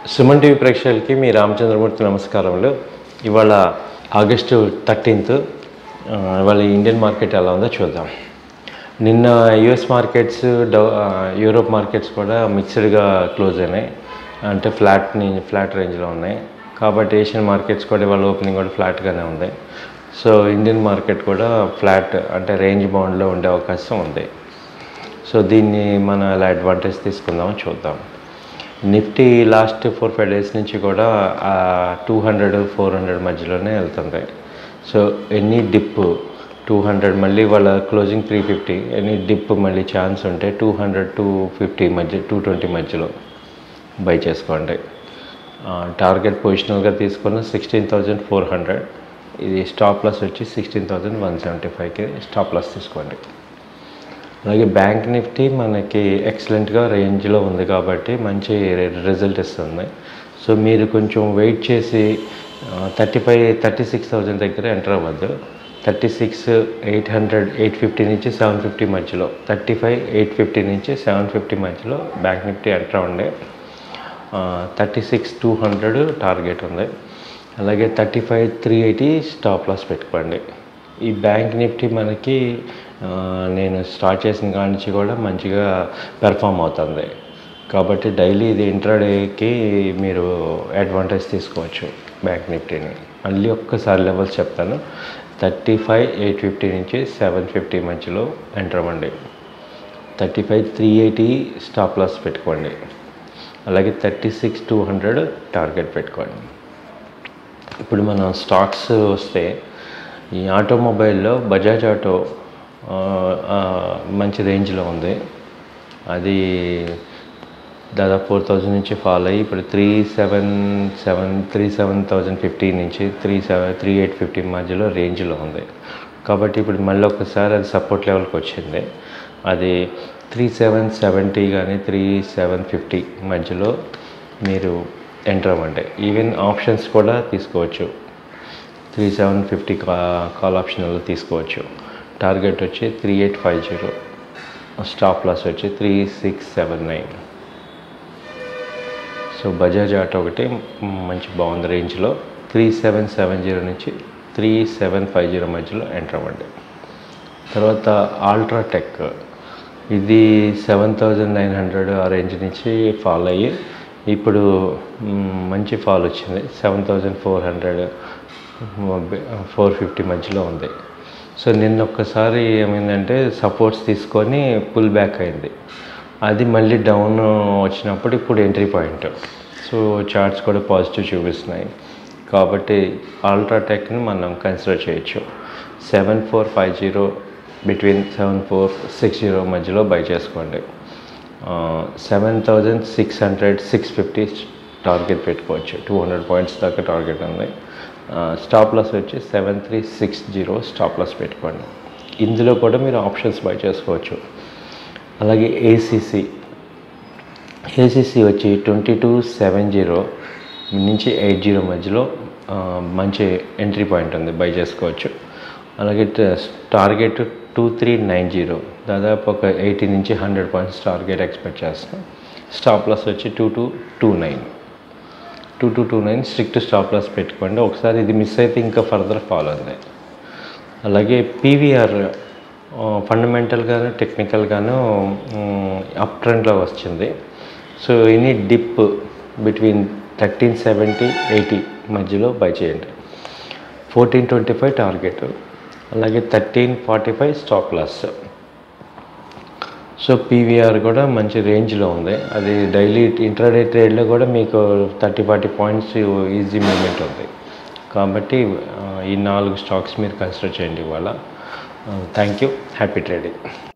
Suman TV ప్రేక్షకులకి మీ రామచంద్రమూర్తి నమస్కారములు ఇవాళ ఆగస్టు థర్టీన్త్ ఇవాళ ఇండియన్ మార్కెట్ ఎలా ఉందో చూద్దాం నిన్న యుఎస్ మార్కెట్స్ డౌ ఆ, యూరోప్ మార్కెట్స్ కూడా మిక్స్డ్గా క్లోజ్ అయినాయి అంటే ఫ్లాట్ ఫ్లాట్ రేంజ్లో ఉన్నాయి కాబట్టి ఏషియన్ మార్కెట్స్ కూడా ఇవాళ ఓపెనింగ్ కూడా ఫ్లాట్గానే ఉంది సో ఇండియన్ మార్కెట్ కూడా ఫ్లాట్ అంటే రేంజ్ బౌండ్లో ఉండే అవకాశం ఉంది సో దీన్ని మనం ఎలా అడ్వాంటేజ్ తీసుకుందామో చూద్దాం Nifty last four five days నుంచి కూడా టూ హండ్రెడ్ ఫోర్ హండ్రెడ్ మధ్యలోనే వెళ్తుంది so any dip two hundred మళ్ళీ వాళ్ళ closing three fifty any dip మళ్ళీ ఛాన్స్ ఉంటే టూ హండ్రెడ్ టూ ఫిఫ్టీ మధ్య టూ ట్వంటీ మధ్యలో బై చేసుకోండి టార్గెట్ పొజిషనల్గా తీసుకున్న సిక్స్టీన్ థౌజండ్ ఫోర్ హండ్రెడ్ ఇది స్టాప్ లాస్ వచ్చి సిక్స్టీన్ థౌజండ్ వన్ సెవెంటీ ఫైవ్కి స్టాప్ లాస్ తీసుకోండి అలాగే బ్యాంక్ నిఫ్టీ మనకి ఎక్సలెంట్గా రేంజ్లో ఉంది కాబట్టి మంచి రిజల్ట్ ఇస్తుంది సో మీరు కొంచెం వెయిట్ చేసి thirty five thirty six thousand దగ్గర ఎంటర్ అవ్వద్దు thirty six eight hundred eight fifty నుంచి సెవెన్ ఫిఫ్టీ మధ్యలో థర్టీ ఫైవ్ ఎయిట్ ఫిఫ్టీ నుంచి సెవెన్ ఫిఫ్టీ మధ్యలో బ్యాంక్ నిఫ్టీ ఎంటర్ అవ్వండి thirty six two hundred target ఉంది అలాగే thirty five three eighty stop loss పెట్టుకోండి ఈ బ్యాంక్ నిఫ్టీ మనకి ఆ, నేను స్టార్ట్ చేసిన కాడి నుంచి కూడా మంచిగా పెర్ఫామ్ అవుతుంది కాబట్టి డైలీ ఇది ఇంట్రాడేకి మీరు అడ్వాంటేజ్ తీసుకోవచ్చు బ్యాంక్ నిఫ్టీని మళ్ళీ ఒక్కసారి లెవెల్స్ చెప్తాను థర్టీ ఫైవ్ ఎయిట్ ఫిఫ్టీ నుంచి సెవెన్ ఫిఫ్టీ మధ్యలో ఎంటర్ అవ్వండి thirty five three eighty stop loss పెట్టుకోండి అలాగే thirty six two hundred target పెట్టుకోండి ఇప్పుడు మనం స్టాక్స్ వస్తే ఈ ఆటోమొబైల్లో బజాజ్ ఆటో ఆ, ఆ, మంచి రేంజ్లో ఉంది అది దాదాపు ఫోర్ థౌజండ్ నుంచి ఫాల్ అయ్యి ఇప్పుడు three seven seven three seven thousand fifty నుంచి three seven three eight fifty మధ్యలో రేంజ్లో ఉంది కాబట్టి ఇప్పుడు మళ్ళీ ఒకసారి అది సపోర్ట్ లెవెల్కి వచ్చింది అది త్రీ సెవెన్ సెవెంటీ కానీ త్రీ సెవెన్ ఫిఫ్టీ మధ్యలో మీరు ఎంటర్ అవ్వండి ఈవెన్ ఆప్షన్స్ కూడా తీసుకోవచ్చు త్రీ సెవెన్ ఫిఫ్టీ కా కాల్ ఆప్షన్లో తీసుకోవచ్చు టార్గెట్ వచ్చి three eight five zero stop loss వచ్చి three six seven nine so Bajaj auto ఒకటి మంచి బాగుంది రేంజ్లో త్రీ సెవెన్ సెవెన్ జీరో నుంచి త్రీ సెవెన్ ఫైవ్ జీరో మధ్యలో ఎంటర్ అవ్వండి తర్వాత ఆల్ట్రాటెక్ ఇది సెవెన్ థౌజండ్ నైన్ హండ్రెడ్ ఆ రేంజ్ నుంచి ఫాల్ అయ్యి ఇప్పుడు మ్, మంచి ఫాల్ వచ్చింది seven thousand four hundred four fifty మధ్యలో ఉంది సో నిన్న ఒక్కసారి ఏమైందంటే సపోర్ట్స్ తీసుకొని పుల్ బ్యాక్ అయింది అది మళ్ళీ డౌన్ వచ్చినప్పుడు ఇప్పుడు ఎంట్రీ పాయింట్ సో చార్ట్స్ కూడా పాజిటివ్ చూపిస్తున్నాయి కాబట్టి ఆల్ట్రాటెక్ని మనం కన్సిడర్ చేయొచ్చు seven four five zero between seven four six zero మధ్యలో బై చేసుకోండి seven thousand six hundred six fifty target పెట్టుకోవచ్చు టూ హండ్రెడ్ పాయింట్స్ దాకా టార్గెట్ ఉంది స్టాప్ లాస్ వచ్చి seven three six zero stop loss పెట్టుకోండి ఇందులో కూడా మీరు ఆప్షన్స్ బై చేసుకోవచ్చు అలాగే ఏసీసీ ఏసీసీ వచ్చి ట్వంటీ టూ సెవెన్ జీరో నుంచి ఎయిట్ జీరో మధ్యలో ఆ, మంచి ఎంట్రీ పాయింట్ ఉంది బై చేసుకోవచ్చు అలాగే ట- target two three nine zero దాదాపు ఒక ఎయిటీ నుంచి హండ్రెడ్ పాయింట్స్ టార్గెట్ ఎక్స్పెక్ట్ చేస్తాం స్టాప్ లాస్ వచ్చి two two two nine two two two nine strict stop loss పెట్టుకోండి ఒకసారి ఇది మిస్ అయితే ఇంకా ఫర్దర్ ఫాలో ఉంది అలాగే పీవీఆర్ ఫండమెంటల్గాను టెక్నికల్గాను అప్ ట్రెండ్లో వచ్చింది so any dip between thirteen seventy eighty మధ్యలో బై చేయండి ఫోర్టీన్ ట్వంటీ ఫైవ్ టార్గెట్ అలాగే thirteen forty five stop loss so PVR కూడా మంచి రేంజ్లో ఉంది అది డైలీ ఇంట్రాడే ట్రేడ్లో కూడా మీకు thirty forty points easy moment ఉంది కాబట్టి ఆ, ఈ నాలుగు స్టాక్స్ మీరు కన్సిడర్ చేయండి ఇవాళ థ్యాంక్ యూ హ్యాపీ ట్రేడింగ్